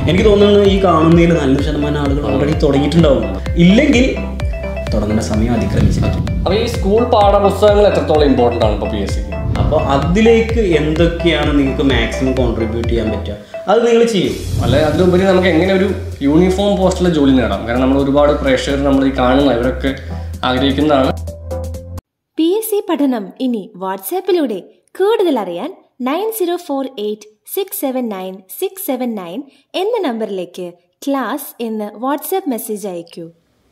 എനിക്ക് തോന്നുന്നു ഈ കാണുന്നതിൽ നല്ലൊരു ശതമാനം ആളുകൾ ഓൾറെഡി തുടങ്ങിയിട്ടുണ്ടാവും ഇല്ലെങ്കിൽ തുടങ്ങേണ്ട സമയം അതിക്രമിച്ചിട്ടുണ്ട് അപ്പോൾ ഈ സ്കൂൾ പാഠപുസ്തകങ്ങൾ എത്രത്തോളം ഇമ്പോർട്ടൻ്റ് ആണ് ഇപ്പോൾ പി എസ് സിക്ക് അപ്പോൾ അതിലേക്ക് എന്തൊക്കെയാണ് നിങ്ങൾക്ക് മാക്സിമം കോൺട്രിബ്യൂട്ട് ചെയ്യാൻ പറ്റുക അത് നിങ്ങൾ ചെയ്യും അല്ലെ അതിലുപരി നമുക്ക് എങ്ങനെ ഒരു യൂണിഫോം പോസ്റ്റിലെ ജോലി നേടാം കാരണം നമ്മൾ ഒരുപാട് പ്രേക്ഷകർ നമ്മൾ ഈ കാണുന്ന ഇവരൊക്കെ ആഗ്രഹിക്കുന്നതാണ് പി എസ് സി പഠനം ഇനി വാട്സാപ്പിലൂടെ കൂടുതൽ അറിയാൻ nine zero four eight six seven nine six seven nine എന്ന നമ്പറിലേക്ക് ക്ലാസ് എന്ന് വാട്സാപ്പ് മെസ്സേജ് അയക്കൂ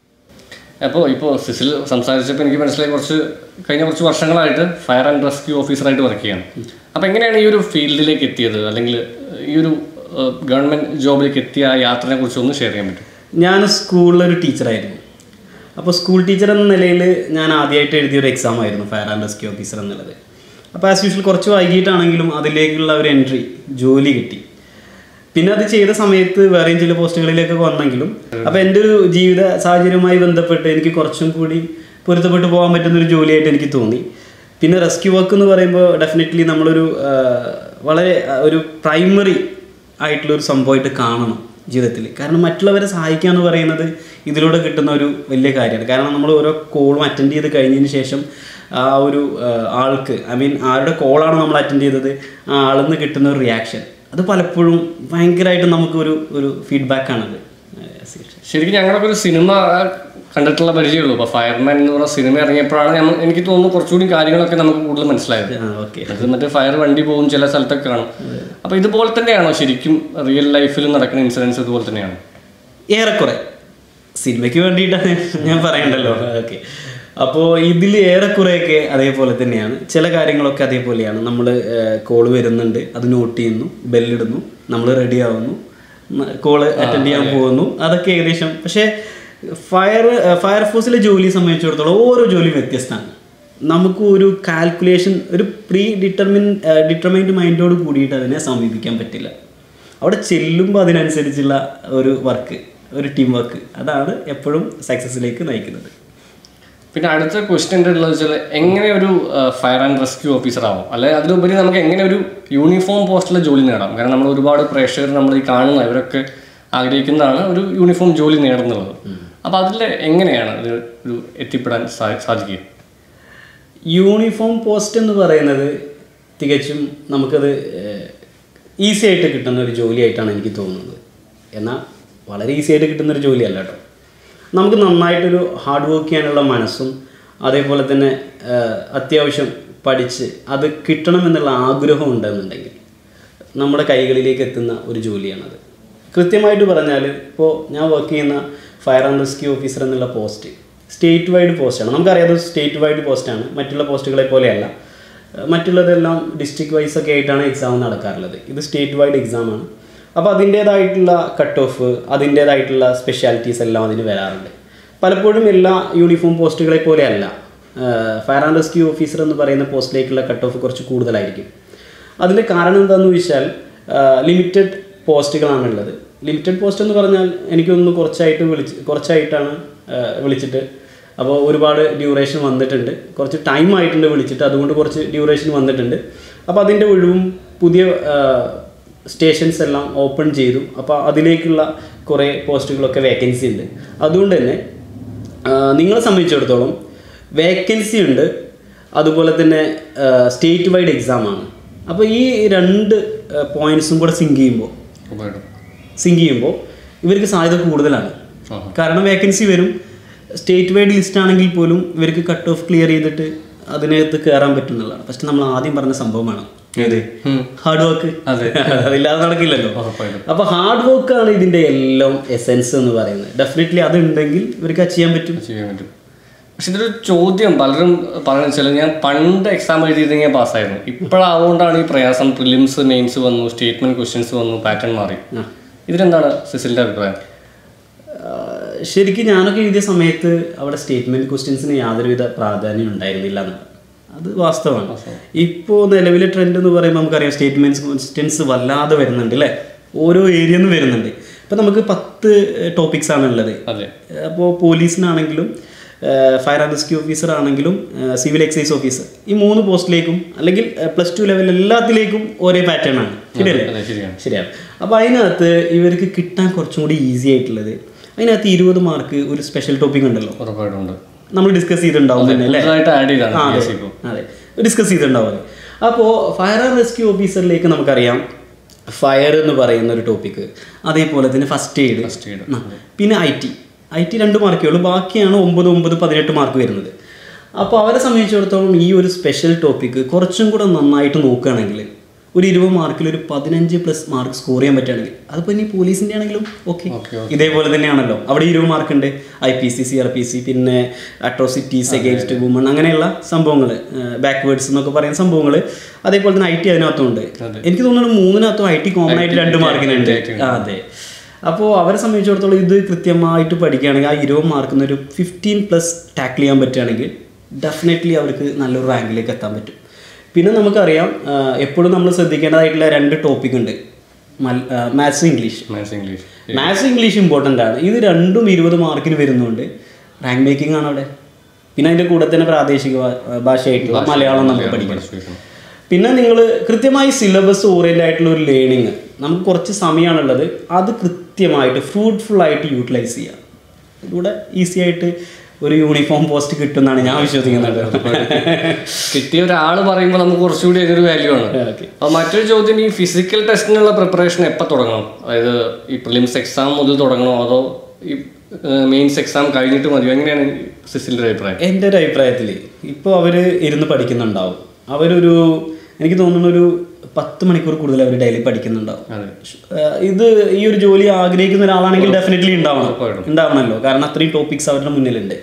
അപ്പോൾ ഇപ്പോൾ സിസിൽ സംസാരിച്ചപ്പോൾ എനിക്ക് മനസ്സിലായി കുറച്ച് കഴിഞ്ഞ കുറച്ച് വർഷങ്ങളായിട്ട് ഫയർ ആൻഡ് റെസ്ക്യൂ ഓഫീസറായിട്ട് വർക്ക് ചെയ്യാണ് അപ്പോൾ എങ്ങനെയാണ് ഈ ഒരു ഫീൽഡിലേക്ക് എത്തിയത് അല്ലെങ്കിൽ ഈ ഒരു ഗവൺമെൻറ് ജോബിലേക്ക് എത്തിയ ആ യാത്രയെ കുറിച്ച് ഒന്ന് ഷെയർ ചെയ്യാൻ പറ്റും ഞാൻ സ്കൂളിലൊരു ടീച്ചറായിരുന്നു അപ്പോൾ സ്കൂൾ ടീച്ചർ എന്ന നിലയിൽ ഞാൻ ആദ്യമായിട്ട് എഴുതിയൊരു എക്സാം ആയിരുന്നു ഫയർ ആൻഡ് റെസ്ക്യൂ ഓഫീസർ എന്നുള്ളത് അപ്പോൾ ആസ് യൂഷ്വൽ കുറച്ച് വൈകിട്ടാണെങ്കിലും അതിലേക്കുള്ള ഒരു എൻട്രി ജോലി കിട്ടി പിന്നെ അത് ചെയ്ത സമയത്ത് വേറെയും ചില പോസ്റ്റുകളിലേക്കൊക്കെ വന്നെങ്കിലും അപ്പോൾ എൻ്റെ ഒരു ജീവിത സാഹചര്യവുമായി ബന്ധപ്പെട്ട് എനിക്ക് കുറച്ചും കൂടി പൊരുത്തപ്പെട്ടു പോകാൻ പറ്റുന്ന ഒരു ജോലിയായിട്ട് എനിക്ക് തോന്നി പിന്നെ റെസ്ക്യൂ വർക്ക് എന്ന് പറയുമ്പോൾ ഡെഫിനറ്റ്ലി നമ്മളൊരു ആ, വളരെ ആ, ഒരു പ്രൈമറി ആയിട്ടുള്ള ഒരു സംഭവമായിട്ട് കാണണം ജീവിതത്തിൽ കാരണം മറ്റുള്ളവരെ സഹായിക്കുക എന്ന് പറയുന്നത് ഇതിലൂടെ കിട്ടുന്ന ഒരു വലിയ കാര്യമാണ് കാരണം നമ്മൾ ഓരോ കോളും അറ്റൻഡ് ചെയ്ത് കഴിഞ്ഞതിന് ശേഷം ആ ഒരു ആ, ആൾക്ക് ഐ മീൻ ആരുടെ കോളാണ് നമ്മൾ അറ്റൻഡ് ചെയ്തത് ആ ആളിൽ നിന്ന് കിട്ടുന്ന ഒരു റിയാക്ഷൻ അത് പലപ്പോഴും ഭയങ്കരമായിട്ട് നമുക്കൊരു ഒരു ഫീഡ്ബാക്കാണത് ശരിക്കും ഞങ്ങളൊക്കെ ഒരു സിനിമ കണ്ടിട്ടുള്ള പരിചയമുള്ളൂ അപ്പോൾ ഫയർമാൻ എന്ന് പറഞ്ഞ സിനിമ ഇറങ്ങിയപ്പോഴാണ് ഞമ്മ എനിക്ക് തോന്നുന്നു കുറച്ചുകൂടി കാര്യങ്ങളൊക്കെ നമുക്ക് കൂടുതൽ മനസ്സിലായത് ഓക്കെ അത് മറ്റേ ഫയർ വണ്ടി പോകും ചില സ്ഥലത്തൊക്കെ കാണും അപ്പോൾ ഇതുപോലെ തന്നെയാണോ ശരിക്കും റിയൽ ലൈഫിൽ നടക്കുന്ന ഇൻസിഡൻസ് ഇതുപോലെ തന്നെയാണ് ഏറെക്കുറെ സിനിമയ്ക്ക് വേണ്ടിയിട്ടാണ് ഞാൻ പറയണ്ടല്ലോ ഓക്കെ അപ്പോൾ ഇതിൽ ഏറെക്കുറെയൊക്കെ അതേപോലെ തന്നെയാണ് ചില കാര്യങ്ങളൊക്കെ അതേപോലെയാണ് നമ്മൾ കോള് വരുന്നുണ്ട് അത് നോട്ട് ചെയ്യുന്നു ബെല്ലിടുന്നു നമ്മൾ റെഡി ആവുന്നു കോള് അറ്റൻഡ് ചെയ്യാൻ പോകുന്നു അതൊക്കെ ഏകദേശം പക്ഷേ ഫയർ ഫയർഫോഴ്സിലെ ജോലിയെ സംബന്ധിച്ചിടത്തോളം ഓരോ ജോലിയും വ്യത്യസ്തമാണ് നമുക്ക് ഒരു കാൽക്കുലേഷൻ ഒരു പ്രീ ഡിറ്റർമിൻ ഡിറ്റർമൈൻഡ് മൈൻഡോട് കൂടിയിട്ട് അതിനെ സമീപിക്കാൻ പറ്റില്ല അവിടെ ചെല്ലുമ്പോൾ അതിനനുസരിച്ചുള്ള ഒരു വർക്ക് ഒരു ടീം വർക്ക് അതാണ് എപ്പോഴും സക്സസ്സിലേക്ക് നയിക്കുന്നത് പിന്നെ അടുത്ത ക്വസ്റ്റ്യൻ ഉള്ളത് വെച്ചാൽ എങ്ങനെ ഒരു ഫയർ ആൻഡ് റെസ്ക്യൂ ഓഫീസർ ആവും അല്ലെ അതിലുപരി നമുക്ക് എങ്ങനെ ഒരു യൂണിഫോം പോസ്റ്റിലെ ജോലി നേടാം കാരണം നമ്മൾ ഒരുപാട് പ്രേക്ഷകർ നമ്മൾ ഈ കാണുന്ന ഇവരൊക്കെ ആഗ്രഹിക്കുന്നതാണ് ഒരു യൂണിഫോം ജോലി നേടുന്നുള്ളത് അപ്പോൾ അതിൽ എങ്ങനെയാണ് ഇത് ഒരു എത്തിപ്പെടാൻ സാ- സാധിക്കുക യൂണിഫോം പോസ്റ്റ് എന്ന് പറയുന്നത് തികച്ചും നമുക്കത് ഈസി ആയിട്ട് കിട്ടുന്ന ഒരു ജോലിയായിട്ടാണ് എനിക്ക് തോന്നുന്നത് എന്നാൽ വളരെ ഈസി ആയിട്ട് കിട്ടുന്ന ഒരു ജോലിയല്ല കേട്ടോ നമുക്ക് നന്നായിട്ടൊരു ഹാർഡ് വർക്ക് ചെയ്യാനുള്ള മനസ്സും അതേപോലെ തന്നെ ആ, അത്യാവശ്യം പഠിച്ച് അത് കിട്ടണമെന്നുള്ള ആഗ്രഹം ഉണ്ടെന്നുണ്ടെങ്കിൽ നമ്മുടെ കൈകളിലേക്ക് എത്തുന്ന ഒരു ജോലിയാണത് കൃത്യമായിട്ട് പറഞ്ഞാൽ ഇപ്പോൾ ഞാൻ വർക്ക് ചെയ്യുന്ന ഫയർ ആൻഡ് റെസ്ക്യൂ ഓഫീസർ എന്നുള്ള പോസ്റ്റ് സ്റ്റേറ്റ് വൈഡ് പോസ്റ്റാണ് നമുക്കറിയാം സ്റ്റേറ്റ് വൈഡ് പോസ്റ്റാണ് മറ്റുള്ള പോസ്റ്റുകളെ പോലെയല്ല ഏഹ് മറ്റുള്ളതെല്ലാം ഡിസ്ട്രിക്ട് വൈസ് ഒക്കെ ആയിട്ടാണ് എക്സാം നടക്കാറുള്ളത് ഇത് സ്റ്റേറ്റ് വൈഡ് എക്സാമാണ് അപ്പോൾ അതിൻ്റേതായിട്ടുള്ള കട്ട് ഓഫ് അതിൻ്റേതായിട്ടുള്ള സ്പെഷ്യാലിറ്റീസ് എല്ലാം അതിന് വരാറുണ്ട് പലപ്പോഴും എല്ലാ യൂണിഫോം പോസ്റ്റുകളെ പോലെയല്ല ഫയർ ആൻഡ് റെസ്ക്യൂ ഓഫീസർ എന്ന് പറയുന്ന പോസ്റ്റിലേക്കുള്ള കട്ട് ഓഫ് കുറച്ച് കൂടുതലായിരിക്കും അതിൻ്റെ കാരണം എന്താണെന്ന് ചോദിച്ചാൽ ലിമിറ്റഡ് പോസ്റ്റുകളാണുള്ളത് ലിമിറ്റഡ് പോസ്റ്റ് എന്ന് പറഞ്ഞാൽ എനിക്കൊന്ന് കുറച്ചായിട്ട് വിളിച്ച് കുറച്ചായിട്ടാണ് ആ, വിളിച്ചിട്ട് അപ്പോൾ ഒരുപാട് ഡ്യൂറേഷൻ വന്നിട്ടുണ്ട് കുറച്ച് ടൈം ആയിട്ടുണ്ട് വിളിച്ചിട്ട് അതുകൊണ്ട് കുറച്ച് ഡ്യൂറേഷൻ വന്നിട്ടുണ്ട് അപ്പോൾ അതിൻ്റെ ഒഴിവും പുതിയ സ്റ്റേഷൻസ് എല്ലാം ഓപ്പൺ ചെയ്തു അപ്പോൾ അതിലേക്കുള്ള കുറേ പോസ്റ്റുകളൊക്കെ വേക്കൻസി ഉണ്ട് അതുകൊണ്ട് തന്നെ ആ, നിങ്ങളെ സംബന്ധിച്ചിടത്തോളം വേക്കൻസി ഉണ്ട് അതുപോലെ തന്നെ സ്റ്റേറ്റ് വൈഡ് എക്സാമാണ് അപ്പോൾ ഈ രണ്ട് പോയിന്റ്സും കൂടെ സിങ്ക് ചെയ്യുമ്പോൾ ഉറപ്പായിട്ടും. സിങ്ക് ചെയ്യുമ്പോൾ ഇവർക്ക് സാധ്യത കൂടുതലാണ് ആഹാ. കാരണം വേക്കൻസി വരും സ്റ്റേറ്റ് വൈഡ് ലിസ്റ്റ് ആണെങ്കിൽ പോലും ഇവർക്ക് കട്ട് ഓഫ് ക്ലിയർ ചെയ്തിട്ട് അതിനകത്ത് കയറാൻ പറ്റുന്നതാണ് പക്ഷെ നമ്മൾ ആദ്യം പറഞ്ഞ സംഭവമാണ് ഏത് ഉം. ഹാർഡ് വർക്ക് അതെ. അതില്ലാതെ നടക്കില്ലല്ലോ ഉറപ്പായിട്ടും. അപ്പൊ ഹാർഡ് വർക്ക് ആണ് ഇതിന്റെ എല്ലാം എസെൻസ് എന്ന് പറയുന്നത് ഡെഫിനറ്റ്ലി അത് ഉണ്ടെങ്കിൽ ഇവർക്ക് അത് ചെയ്യാൻ പറ്റും ചെയ്യാൻ പറ്റും പക്ഷെ ഇതൊരു ചോദ്യം പലരും പറഞ്ഞു വെച്ചാൽ ഞാൻ പണ്ട് എക്സാം എഴുതിയിരുന്നെങ്കിൽ ഞാൻ പാസ്സായിരുന്നു ഇപ്പോഴാവുകൊണ്ടാണ് ഈ പ്രയാസം പ്രിലിംസ് മെയിൻസ് വന്നു സ്റ്റേറ്റ്മെന്റ് ക്വസ്റ്റ്യൻസ് വന്നു പാറ്റേൺ മാറി ഇതിലെന്താണ് സിസിലിന്റെ അഭിപ്രായം ആഹ് ശരിക്കും ഞാനൊക്കെ എഴുതിയ സമയത്ത് അവിടെ സ്റ്റേറ്റ്മെന്റ് ക്വസ്റ്റ്യൻസിന് യാതൊരുവിധ പ്രാധാന്യം ഉണ്ടായിരുന്നില്ല എന്നാണ് അത് വാസ്തവമാണ് ഇപ്പോൾ നിലവിലെ ട്രെൻഡ് എന്ന് പറയുമ്പോൾ നമുക്കറിയാം സ്റ്റേറ്റ്മെന്റ് ക്വസ്റ്റ്യൻസ് വല്ലാതെ വരുന്നുണ്ട് അല്ലേ ഓരോ ഏരിയ നിന്ന് വരുന്നുണ്ട് ഇപ്പം നമുക്ക് പത്ത് ടോപ്പിക്സ് ആണ് ഉള്ളത് അതെ അപ്പോൾ പോലീസിനാണെങ്കിലും ഫയർ ആൻഡ് റെസ്ക്യൂ ഓഫീസർ ആണെങ്കിലും സിവിൽ എക്സൈസ് ഓഫീസർ ഈ മൂന്ന് പോസ്റ്റിലേക്കും അല്ലെങ്കിൽ പ്ലസ് ടു ലെവൽ എല്ലാത്തിലേക്കും ഒരേ പാറ്റേൺ ആണ് ശരിയല്ലേ അതെ ശരിയാണ് ശരിയാണ് അപ്പോൾ അതിനകത്ത് ഇവർക്ക് കിട്ടാൻ കുറച്ചും കൂടി ഈസി ആയിട്ടുള്ളത് അതിനകത്ത് ഇരുപത് മാർക്ക് ഒരു സ്പെഷ്യൽ ടോപ്പിക് ഉണ്ടല്ലോ ഉറപ്പായിട്ടും ഉണ്ട് നമ്മൾ ഡിസ്കസ് ചെയ്തിട്ടുണ്ടാവും തന്നെ അല്ലേ പുതുതായിട്ട് ആഡ് ചെയ്താണ് ആ, പി അതെ എസ് സി ഇപ്പോൾ അതെ ഡിസ്കസ് ചെയ്തിട്ടുണ്ടാവും അത് അപ്പോൾ ഫയർ ആൻഡ് റെസ്ക്യൂ ഓഫീസറിലേക്ക് നമുക്കറിയാം ഫയർ എന്ന് പറയുന്ന ഒരു ടോപ്പിക്ക് അതേപോലെ തന്നെ ഫസ്റ്റ് എയ്ഡ് ഫസ്റ്റ് എയ്ഡ് പിന്നെ ഐ ടി ഐ ടി രണ്ട് മാർക്കേ ഉള്ളൂ ബാക്കിയാണ് ഒമ്പത് ഒമ്പത് പതിനെട്ട് മാർക്ക് വരുന്നത് അപ്പോൾ അവരെ സംബന്ധിച്ചിടത്തോളം ഈ ഒരു സ്പെഷ്യൽ ടോപ്പിക്ക് കുറച്ചും കൂടെ നന്നായിട്ട് നോക്കുകയാണെങ്കിൽ ഒരു ഇരുപത് മാർക്കിൽ ഒരു പതിനഞ്ച് പ്ലസ് മാർക്ക് സ്കോർ ചെയ്യാൻ പറ്റുകയാണെങ്കിൽ അതിപ്പോൾ ഇനി പോലീസിൻ്റെ ആണെങ്കിലും ഓക്കെ ഓക്കെ ഇതേപോലെ തന്നെയാണല്ലോ അവിടെ ഇരുപത് മാർക്ക് ഉണ്ട് I P C C R P C പിന്നെ അട്രോസിറ്റീസ് അഗേൻസ്റ്റ് വുമൺ അങ്ങനെയുള്ള സംഭവങ്ങൾ ബാക്ക്വേർഡ്സ് എന്നൊക്കെ പറയുന്ന സംഭവങ്ങൾ അതേപോലെ തന്നെ ഐ ടി അതിനകത്തുണ്ട് എനിക്ക് തോന്നുന്നു മൂന്നിനകത്തും ഐ ടി കോമൺ ആയിട്ട് രണ്ട് മാർക്കിനുണ്ട് ആ, അതെ അപ്പോൾ അവരെ സംബന്ധിച്ചിടത്തോളം ഇത് കൃത്യമായിട്ട് പഠിക്കുകയാണെങ്കിൽ ആ ഇരുപത് മാർക്കിൽ ഒരു ഫിഫ്റ്റീൻ പ്ലസ് ടാക്കിൾ ചെയ്യാൻ പറ്റുകയാണെങ്കിൽ ഡെഫിനറ്റ്ലി അവർക്ക് നല്ലൊരു റാങ്കിലേക്ക് എത്താൻ പറ്റും പിന്നെ നമുക്കറിയാം എപ്പോഴും നമ്മൾ ശ്രദ്ധിക്കേണ്ടതായിട്ടുള്ള രണ്ട് ടോപ്പിക് ഉണ്ട് maths English maths English maths English important ആണ് ഇത് രണ്ടും ഇരുപത് മാർക്കിന് വരുന്നുണ്ട് റാങ്ക് മേക്കിംഗ് ആണ് അവിടെ പിന്നെ അതിൻ്റെ കൂടെ തന്നെ പ്രാദേശിക ഭാ- ഭാഷയായിട്ടുള്ള മലയാളം നമുക്ക് പഠിക്കണം പിന്നെ നിങ്ങൾ കൃത്യമായി സിലബസ് ഓറിയൻ്റ് ആയിട്ടുള്ള ഒരു ലേണിംഗ് നമുക്ക് കുറച്ച് സമയമാണുള്ളത് അത് കൃത്യമായിട്ട് ഫ്രൂട്ട്ഫുൾ ആയിട്ട് യൂട്ടിലൈസ് ചെയ്യുക ഇതിലൂടെ ഈസി ആയിട്ട് ഒരു യൂണിഫോം പോസ്റ്റ് കിട്ടുമെന്നാണ് ഞാൻ വിശ്വസിക്കുന്നത് കിട്ടിയ ഒരാൾ പറയുമ്പോൾ നമുക്ക് കുറച്ചുകൂടി അതിനൊരു വാല്യൂ ആണ് ഓക്കെ അപ്പൊ മറ്റൊരു ചോദ്യം ഈ ഫിസിക്കൽ ടെസ്റ്റിനുള്ള പ്രിപ്പറേഷൻ എപ്പോൾ തുടങ്ങണം അതായത് ഈ പ്രിലിംസ് എക്സാം മുതൽ തുടങ്ങണോ അതോ ഈ മെയിൻസ് എക്സാം കഴിഞ്ഞിട്ട് മതിയോ എങ്ങനെയാണ് സിസിലിന്റെ അഭിപ്രായം എൻ്റെ ഒരു അഭിപ്രായത്തിൽ ഇപ്പോൾ അവർ ഇരുന്ന് പഠിക്കുന്നുണ്ടാവും അവരൊരു എനിക്ക് തോന്നുന്നു ഒരു പത്ത് മണിക്കൂർ കൂടുതൽ അവർ ഡെയിലി പഠിക്കുന്നുണ്ടാവും അതെ ഏഹ് ഇത് ഈ ഒരു ജോലി ആഗ്രഹിക്കുന്ന ഒരാളാണെങ്കിൽ ഡെഫിനറ്റ്ലി ഉണ്ടാവണം ഉറപ്പായിട്ടും. ഉണ്ടാവണമല്ലോ കാരണം അത്രയും ടോപ്പിക്സ് അവരുടെ മുന്നിലുണ്ട്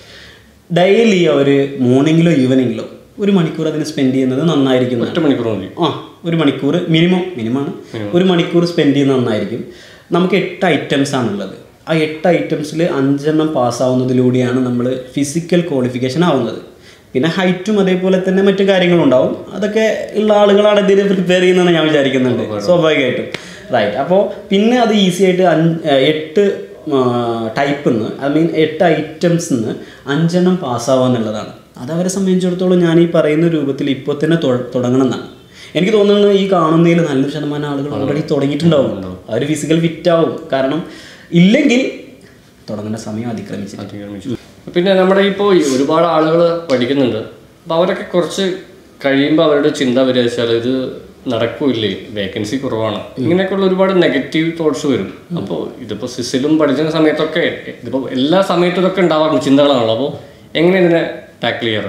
ഡെയിലി അവർ മോർണിംഗിലോ ഈവനിങ്ങിലോ ഒരു മണിക്കൂർ അതിന് സ്പെൻഡ് ചെയ്യുന്നത് നന്നായിരിക്കും ഒറ്റ മണിക്കൂർ മതി ആ ഒരു മണിക്കൂർ മിനിമം മിനിമമാണ് ഒരു മണിക്കൂർ സ്പെൻഡ് ചെയ്യുന്നത് നന്നായിരിക്കും നമുക്ക് എട്ട് ഐറ്റംസ് ആണുള്ളത് ആ എട്ട് ഐറ്റംസിൽ അഞ്ചെണ്ണം പാസ്സാവുന്നതിലൂടെയാണ് നമ്മൾ ഫിസിക്കൽ ക്വാളിഫിക്കേഷൻ ആവുന്നത് പിന്നെ ഹൈറ്റും അതേപോലെ തന്നെ മറ്റു കാര്യങ്ങളും ഉണ്ടാവും അതൊക്കെ ഉള്ള ആളുകളാണ് ഇതിന് പ്രിപ്പയർ ചെയ്യുന്നതെന്ന് ഞാൻ വിചാരിക്കുന്നുണ്ട് സ്വാഭാവികമായിട്ടും റൈറ്റ് അപ്പോൾ പിന്നെ അത് ഈസി ആയിട്ട് അഞ്ച് എട്ട് ടൈപ്പിൽ നിന്ന് ഐ മീൻ എട്ട് ഐറ്റംസ് നിന്ന് അഞ്ചെണ്ണം പാസ്സാവുക എന്നുള്ളതാണ് അത് അവരെ സംബന്ധിച്ചിടത്തോളം ഞാൻ ഈ പറയുന്ന രൂപത്തിൽ ഇപ്പോൾ തന്നെ തൊ- തുടങ്ങണം എന്നാണ് എനിക്ക് തോന്നുന്നു ഈ കാണുന്നതിൽ നല്ലൊരു ശതമാനം ആളുകൾ ഓൾറെഡി തുടങ്ങിയിട്ടുണ്ടാവും അവർ ഫിസിക്കൽ ഫിറ്റ് ആവും കാരണം ഇല്ലെങ്കിൽ തുടങ്ങേണ്ട സമയം അതിക്രമിച്ചു അതിക്രമിച്ചു പിന്നെ നമ്മുടെ ഇപ്പോൾ ഒരുപാട് ആളുകൾ പഠിക്കുന്നുണ്ട് അപ്പോൾ അവരൊക്കെ കുറച്ച് കഴിയുമ്പോൾ അവരുടെ ചിന്ത വരിക വെച്ചാൽ ഇത് നടക്കൂല്ലേ വേക്കൻസി കുറവാണ് ഇങ്ങനെയൊക്കെയുള്ള ഒരുപാട് നെഗറ്റീവ് തോട്ട്സ് വരും അപ്പോൾ ഇതിപ്പോൾ സിസിലും പഠിക്കുന്ന സമയത്തൊക്കെ ഇതിപ്പോൾ എല്ലാ സമയത്തും ഇതൊക്കെ ഉണ്ടാവാറുണ്ട് ചിന്തകളാണല്ലോ അപ്പോൾ എങ്ങനെ ഇതിനെ ടാക്കിൾ ചെയ്യാറ്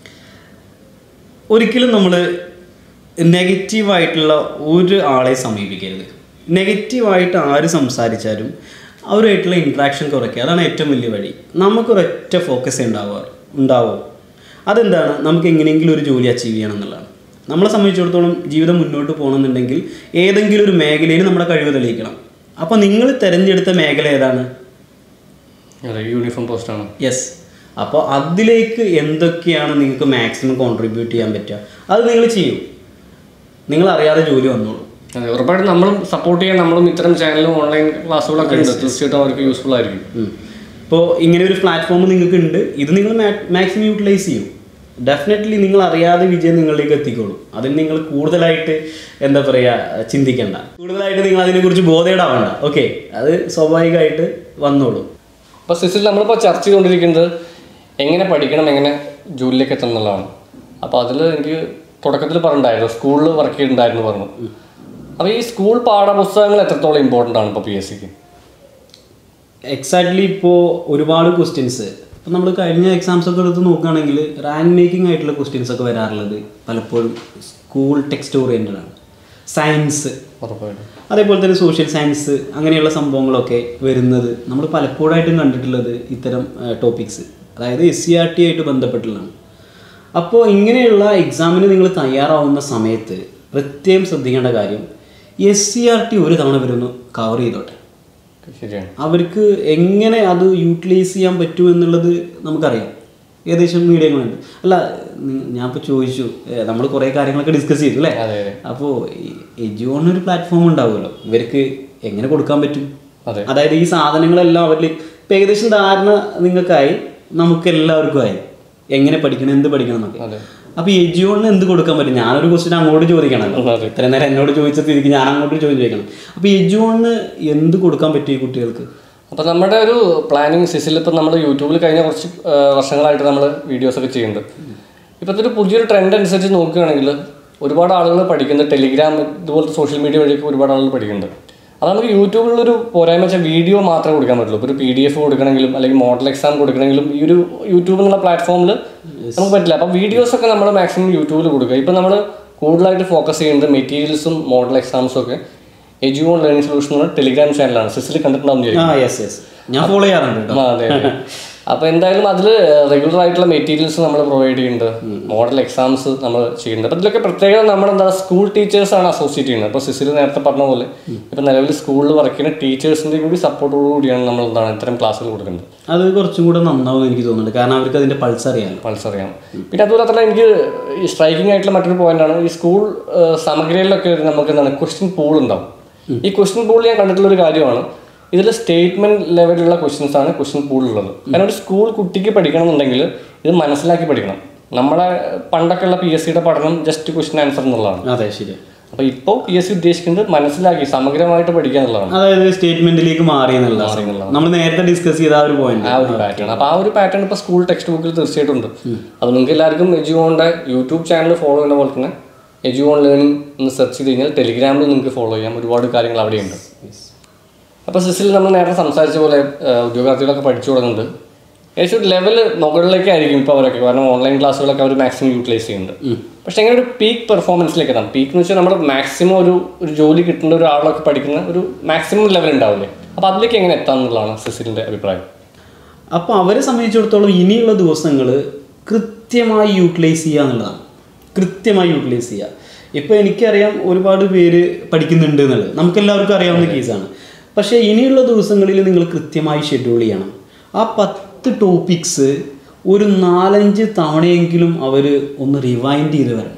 ഒരിക്കലും നമ്മൾ നെഗറ്റീവായിട്ടുള്ള ഒരു ആളെ സമീപിക്കരുത് നെഗറ്റീവായിട്ട് ആര് സംസാരിച്ചാലും അവരുമായിട്ടുള്ള ഇൻട്രാക്ഷൻ കുറയ്ക്കുക അതാണ് ഏറ്റവും വലിയ വഴി നമുക്കൊരൊറ്റ ഫോക്കസ് ഉണ്ടാവുക ഉണ്ടാവും അതെന്താണ് നമുക്ക് എങ്ങനെയെങ്കിലും ഒരു ജോലി അച്ചീവ് ചെയ്യണം എന്നുള്ളതാണ് നമ്മളെ സംബന്ധിച്ചിടത്തോളം ജീവിതം മുന്നോട്ട് പോകണമെന്നുണ്ടെങ്കിൽ ഏതെങ്കിലും ഒരു മേഖലയിൽ നമ്മുടെ കഴിവ് തെളിയിക്കണം അപ്പോൾ നിങ്ങൾ തിരഞ്ഞെടുത്ത മേഖല ഏതാണ് അതെ യൂണിഫോം പോസ്റ്റാണ് യെസ് അപ്പോൾ അതിലേക്ക് എന്തൊക്കെയാണ് നിങ്ങൾക്ക് മാക്സിമം കോൺട്രിബ്യൂട്ട് ചെയ്യാൻ പറ്റുക അത് നിങ്ങൾ ചെയ്യും നിങ്ങൾ അറിയാതെ ജോലി വന്നോളൂ അതെ ഉറപ്പായിട്ടും നമ്മളും സപ്പോർട്ട് ചെയ്യാൻ നമ്മളും ഇത്തരം ചാനലും ഓൺലൈൻ ക്ലാസ്സുകളൊക്കെ ഉണ്ട് തീർച്ചയായിട്ടും അവർക്ക് യൂസ്ഫുൾ ആയിരിക്കും ഇപ്പോൾ ഇങ്ങനെ ഒരു പ്ലാറ്റ്ഫോം നിങ്ങൾക്ക് ഉണ്ട് ഇത് നിങ്ങൾ മാക്സിമം യൂട്ടിലൈസ് ചെയ്യും ഡെഫിനറ്റ്ലി നിങ്ങൾ അറിയാതെ വിജയം നിങ്ങളിലേക്ക് എത്തിക്കോളും അതിന് നിങ്ങൾ കൂടുതലായിട്ട് എന്താ പറയുക ചിന്തിക്കണ്ട കൂടുതലായിട്ട് നിങ്ങൾ അതിനെക്കുറിച്ച് ബോധേടാവണ്ട ഓക്കെ അത് സ്വാഭാവികമായിട്ട് വന്നോളൂ അപ്പോൾ സിസിൽ നമ്മളിപ്പോൾ ചർച്ച ചെയ്തുകൊണ്ടിരിക്കുന്നത് എങ്ങനെ പഠിക്കണം എങ്ങനെ ജോലിയിലേക്ക് എത്തണം എന്നുള്ളതാണ് അപ്പോൾ അതിൽ എനിക്ക് തുടക്കത്തിൽ പറഞ്ഞിട്ടുണ്ടായിരുന്നു സ്കൂളിൽ വർക്ക് ചെയ്തിട്ടുണ്ടായിരുന്നു പറഞ്ഞു അപ്പോൾ ഈ സ്കൂൾ പാഠപുസ്തകങ്ങൾ എത്രത്തോളം ഇമ്പോർട്ടൻ്റ് ആണ് ഇപ്പോൾ പി എസ് സിക്ക് എക്സാക്ട്ലി ഇപ്പോൾ ഒരുപാട് ക്വസ്റ്റ്യൻസ് ഇപ്പം നമ്മൾ കഴിഞ്ഞ എക്സാംസ് ഒക്കെ എടുത്ത് നോക്കുകയാണെങ്കിൽ റാങ്ക് മേക്കിംഗ് ആയിട്ടുള്ള ക്വസ്റ്റ്യൻസ് ഒക്കെ വരാറുള്ളത് പലപ്പോഴും സ്കൂൾ ടെക്സ്റ്റ് ഓറിയൻറ്റഡ് ആണ് സയൻസ് ഉറപ്പായിട്ടും അതേപോലെ തന്നെ സോഷ്യൽ സയൻസ് അങ്ങനെയുള്ള സംഭവങ്ങളൊക്കെ വരുന്നത് നമ്മൾ പലപ്പോഴായിട്ടും കണ്ടിട്ടുള്ളത് ഇത്തരം ടോപ്പിക്സ് അതായത് എസ് സി ആർ ടി ആയിട്ട് ബന്ധപ്പെട്ടുള്ളതാണ് അപ്പോൾ ഇങ്ങനെയുള്ള എക്സാമിന് നിങ്ങൾ തയ്യാറാവുന്ന സമയത്ത് പ്രത്യേകം ശ്രദ്ധിക്കേണ്ട കാര്യം എസ് സി ആർ ടി ഒരു തവണ വരുന്നു കവർ ചെയ്തോട്ടെ ശരിയാണ് അവർക്ക് എങ്ങനെ അത് യൂട്ടിലൈസ് ചെയ്യാൻ പറ്റും എന്നുള്ളത് നമുക്കറിയാം ഏകദേശം മീഡിയങ്ങളുണ്ട് അല്ല നി- ഞാൻ ഇപ്പോൾ ചോദിച്ചു നമ്മൾ കുറേ കാര്യങ്ങളൊക്കെ ഡിസ്കസ് ചെയ്തു അല്ലേ അതെ അതെ അപ്പോൾ എജുവോൺ ഒരു പ്ലാറ്റ്ഫോം ഉണ്ടാവുമല്ലോ ഇവർക്ക് എങ്ങനെ കൊടുക്കാൻ പറ്റും അതെ അതായത് ഈ സാധനങ്ങളെല്ലാം അവരിൽ ഇപ്പം ഏകദേശം ധാരണ നിങ്ങൾക്കായി നമുക്ക് എല്ലാവർക്കും ആയി എങ്ങനെ പഠിക്കണം എന്ത് പഠിക്കണം എന്നൊക്കെ അതെ അപ്പോൾ ഈ എജിയോണിന് എന്ത് കൊടുക്കാൻ പറ്റും ഞാനൊരു ക്വസ്റ്റ്യൻ അങ്ങോട്ട് ചോദിക്കണമല്ലോ അതെ. ഇത്രയും നേരം എന്നോട് ചോദിച്ച സ്ഥിതിക്ക് ഞാൻ അങ്ങോട്ട് ചോദ്യം ചോദിക്കണം അപ്പോൾ എജിയോണിന് എന്ത് കൊടുക്കാൻ പറ്റും ഈ കുട്ടികൾക്ക് അപ്പോൾ നമ്മുടെ ഒരു പ്ലാനിങ് സിസിൽ ഇപ്പം നമ്മൾ യൂട്യൂബിൽ കഴിഞ്ഞ കുറച്ച് ആ, വർഷങ്ങളായിട്ട് നമ്മൾ വീഡിയോസ് ഒക്കെ ചെയ്യുന്നുണ്ട് ഇപ്പോഴത്തെ ഒരു പുതിയൊരു ട്രെൻഡ് അനുസരിച്ച് നോക്കുകയാണെങ്കിൽ ഒരുപാട് ആളുകൾ പഠിക്കുന്നത് ടെലിഗ്രാം ഇതുപോലത്തെ സോഷ്യൽ മീഡിയ വഴിയൊക്കെ ഒരുപാട് ആളുകൾ പഠിക്കുന്നുണ്ട് അത് നമുക്ക് യൂട്യൂബിലൊരു പോരായ്മ വെച്ചാൽ വീഡിയോ മാത്രമേ കൊടുക്കാൻ പറ്റുള്ളൂ ഇപ്പോൾ ഒരു പി ഡി എഫ് കൊടുക്കണമെങ്കിലും അല്ലെങ്കിൽ മോഡൽ എക്സാം കൊടുക്കണമെങ്കിലും ഈ ഒരു യൂട്യൂബ് എന്നുള്ള പ്ലാറ്റ്ഫോമിൽ നമുക്ക് പറ്റില്ല അപ്പോൾ വീഡിയോസ് ഒക്കെ നമ്മൾ മാക്സിമം യൂട്യൂബിൽ കൊടുക്കുക ഇപ്പം നമ്മൾ കൂടുതലായിട്ട് ഫോക്കസ് ചെയ്യുന്നത് മെറ്റീരിയൽസും മോഡൽ എക്സാംസും ഒക്കെ എജുവോൺ ലേണിംഗ് സൊല്യൂഷൻ എന്ന ടെലിഗ്രാം ചാനലാണ് സിസിൽ കണ്ടിട്ടുണ്ടാവും ആ യെസ് യെസ് ഞാൻ ഫോളോ ചെയ്യാറുണ്ട് കേട്ടോ ആ, അതെ അതെ. അപ്പൊ എന്തായാലും അതിൽ റെഗുലർ ആയിട്ടുള്ള മെറ്റീരിയൽസ് നമ്മൾ പ്രൊവൈഡ് ചെയ്യുന്നുണ്ട് മോഡൽ എക്സാംസ് നമ്മൾ ചെയ്യുന്നുണ്ട് അപ്പൊ ഇതിലൊക്കെ പ്രത്യേകത നമ്മൾ എന്താ സ്കൂൾ ടീച്ചേഴ്സ് ആണ് അസോസിയേറ്റ് ചെയ്യുന്നത് അപ്പൊ സിസിൽ നേരത്തെ പറഞ്ഞ പോലെ ഇപ്പൊ നിലവിൽ സ്കൂളിൽ വർക്ക് ചെയ്യുന്ന ടീച്ചേഴ്സിന്റെ കൂടി സപ്പോർട്ടോടു കൂടിയാണ് നമ്മൾ എന്താണ് ഇത്തരം ക്ലാസ്സുകൾ കൊടുക്കുന്നത് അത് കുറച്ചും കൂടെ നന്നാവും എനിക്ക് തോന്നുന്നുണ്ട് കാരണം അവർക്ക് അതിന്റെ പൾസ് അറിയാമല്ലോ പൾസ് അറിയാം പിന്നെ അതുപോലെ തന്നെ എനിക്ക് ഈ സ്ട്രൈക്കിംഗ് ആയിട്ടുള്ള മറ്റൊരു പോയിന്റാണ് ഈ സ്കൂൾ സമഗ്രയിലൊക്കെ നമുക്ക് എന്താണ് ക്വസ്റ്റ്യൻ പൂൾ ഉണ്ടാവും ഈ ക്വസ്റ്റ്യൻ പൂൾ ഞാൻ കണ്ടിട്ടുള്ള ഒരു കാര്യമാണ് ഇതിൽ സ്റ്റേറ്റ്മെന്റ് ലെവലിലുള്ള ക്വസ്റ്റ്യൻസ് ആണ് ക്വസ്റ്റ്യൻ പൂൾ ഉള്ളത് കാരണം ഒരു സ്കൂൾ കുട്ടിക്ക് പഠിക്കണം എന്നുണ്ടെങ്കിൽ ഇത് മനസ്സിലാക്കി പഠിക്കണം നമ്മളെ പണ്ടൊക്കെയുള്ള പി എസ് സിയുടെ പഠനം ജസ്റ്റ് ക്വസ്റ്റ്യൻ ആൻസർ എന്നുള്ളതാണ് അതെ ശരി അപ്പോൾ ഇപ്പോൾ പി എസ് സി ഉദ്ദേശിക്കുന്നത് മനസ്സിലാക്കി സമഗ്രമായിട്ട് പഠിക്കുക എന്നുള്ളതാണ് അതായത് സ്റ്റേറ്റ്മെന്റിലേക്ക് മാറി എന്നുള്ള നമ്മൾ നേരത്തെ ഡിസ്കസ് ചെയ്ത ആ ഒരു പോയിന്റ് ആ ഒരു പാറ്റേൺ അപ്പോൾ ആ ഒരു പാറ്റേൺ ഇപ്പോൾ സ്കൂൾ ടെക്സ്റ്റ് ബുക്കിൽ തീർച്ചയായിട്ടും ഉണ്ട് അത് നിങ്ങൾക്ക് എല്ലാവർക്കും എജുവോണിൻ്റെ യൂട്യൂബ് ചാനൽ ഫോളോ ചെയ്യുന്ന പോലെ തന്നെ എജുവോൺ ലേണിംഗ് എന്ന് സെർച്ച് ചെയ്ത് കഴിഞ്ഞാൽ ടെലിഗ്രാമിൽ നിങ്ങൾക്ക് ഫോളോ ചെയ്യാം ഒരുപാട് കാര്യങ്ങൾ അവിടെയുണ്ട് അപ്പോൾ സിസിൽ നമ്മൾ നേരത്തെ സംസാരിച്ച പോലെ ആ, ഉദ്യോഗാർത്ഥികളൊക്കെ പഠിച്ചു തുടങ്ങുന്നുണ്ട് ഏകദേശം ഒരു ലെവൽ മുകളിലേക്ക് ആയിരിക്കും ഇപ്പോൾ അവരൊക്കെ കാരണം ഓൺലൈൻ ക്ലാസ്സുകളൊക്കെ അവർ മാക്സിമം യൂട്ടിലൈസ് ചെയ്യുന്നുണ്ട് പക്ഷേ എങ്ങനെ ഒരു പീക്ക് പെർഫോമൻസിലേക്ക് എത്താം പീക്ക് എന്ന് വെച്ചാൽ നമ്മൾ മാക്സിമം ഒരു ഒരു ജോലി കിട്ടുന്ന ഒരാളൊക്കെ പഠിക്കുന്ന ഒരു മാക്സിമം ലെവൽ ഉണ്ടാവില്ലേ അപ്പോൾ അതിലേക്ക് എങ്ങനെ എത്താം എന്നുള്ളതാണ് സിസിലിൻ്റെ അഭിപ്രായം അപ്പോൾ അവരെ സംബന്ധിച്ചിടത്തോളം ഇനിയുള്ള ദിവസങ്ങൾ കൃത്യമായി യൂട്ടിലൈസ് ചെയ്യുക എന്നുള്ളതാണ് കൃത്യമായി യൂട്ടിലൈസ് ചെയ്യുക ഇപ്പോൾ എനിക്കറിയാം ഒരുപാട് പേര് പഠിക്കുന്നുണ്ട് എന്നുള്ളത് നമുക്കെല്ലാവർക്കും അറിയാവുന്ന കേസാണ് പക്ഷേ ഇനിയുള്ള ദിവസങ്ങളിൽ നിങ്ങൾ കൃത്യമായി ഷെഡ്യൂൾ ചെയ്യണം ആ പത്ത് ടോപ്പിക്സ് ഒരു നാലഞ്ച് തവണയെങ്കിലും അവർ ഒന്ന് റിവൈൻഡ് ചെയ്ത് വരണം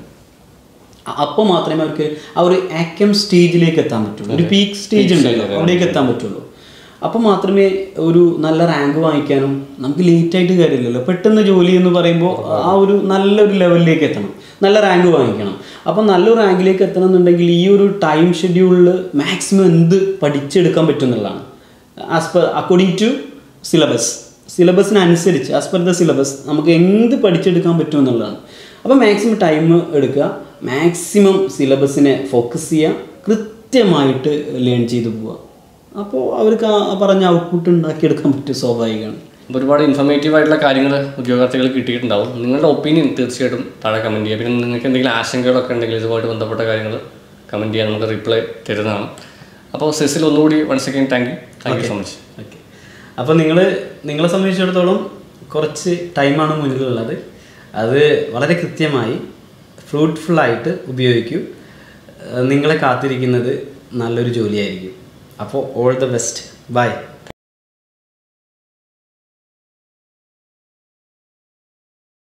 അപ്പോൾ മാത്രമേ അവർക്ക് ആ ഒരു ആക്കം സ്റ്റേജിലേക്ക് എത്താൻ പറ്റുള്ളൂ ഒരു പീക്ക് സ്റ്റേജ് ഉണ്ടല്ലോ അവിടേക്ക് എത്താൻ പറ്റുള്ളൂ അപ്പോൾ മാത്രമേ ഒരു നല്ല റാങ്ക് വാങ്ങിക്കാനും നമുക്ക് ലേറ്റ് ആയിട്ട് കാര്യമില്ലല്ലോ പെട്ടെന്ന് ജോലി എന്ന് പറയുമ്പോൾ ആ ഒരു നല്ലൊരു ലെവലിലേക്ക് എത്തണം നല്ല റാങ്ക് വാങ്ങിക്കണം അപ്പോൾ നല്ലൊരു റാങ്കിലേക്ക് എത്തണം എന്നുണ്ടെങ്കിൽ ഈ ഒരു ടൈം ഷെഡ്യൂളിൽ മാക്സിമം എന്ത് പഠിച്ചെടുക്കാൻ പറ്റും എന്നുള്ളതാണ് as per according to syllabus സിലബസിനനുസരിച്ച് ആസ് പെർ ദ സിലബസ് നമുക്ക് എന്ത് പഠിച്ചെടുക്കാൻ പറ്റും എന്നുള്ളതാണ് അപ്പോൾ മാക്സിമം ടൈം എടുക്കുക മാക്സിമം സിലബസിനെ ഫോക്കസ് ചെയ്യുക കൃത്യമായിട്ട് ലേൺ ചെയ്ത് പോവുക അപ്പോൾ അവർക്ക് ആ പറഞ്ഞ ഔട്ട്പുട്ട് ഉണ്ടാക്കിയെടുക്കാൻ പറ്റും സ്വാഭാവികമാണ് അപ്പോൾ ഒരുപാട് ഇൻഫർമേറ്റീവ് ആയിട്ടുള്ള കാര്യങ്ങൾ ഉദ്യോഗാർത്ഥികൾ കിട്ടിയിട്ടുണ്ടാവും നിങ്ങളുടെ ഒപ്പീനിയൻ തീർച്ചയായിട്ടും താഴെ കമൻറ്റ് ചെയ്യുക പിന്നെ നിങ്ങൾക്ക് എന്തെങ്കിലും ആശങ്കകളൊക്കെ ഉണ്ടെങ്കിൽ ഇതുമായിട്ട് ബന്ധപ്പെട്ട കാര്യങ്ങൾ കമൻറ്റ് ചെയ്യാൻ നമുക്ക് റിപ്ലൈ തരുന്നതാണ് അപ്പോൾ സെസിൽ ഒന്നുകൂടി one second thank you thank you so much okay അപ്പോൾ നിങ്ങൾ നിങ്ങളെ സംബന്ധിച്ചിടത്തോളം കുറച്ച് ടൈമാണ് മുന്നിലുള്ളത് അത് വളരെ കൃത്യമായി ഫ്രൂട്ട്ഫുള്ളായിട്ട് ഉപയോഗിക്കൂ ഏഹ് നിങ്ങളെ കാത്തിരിക്കുന്നത് നല്ലൊരു ജോലിയായിരിക്കും അപ്പോൾ ഓൾ ദ ബെസ്റ്റ് ബൈ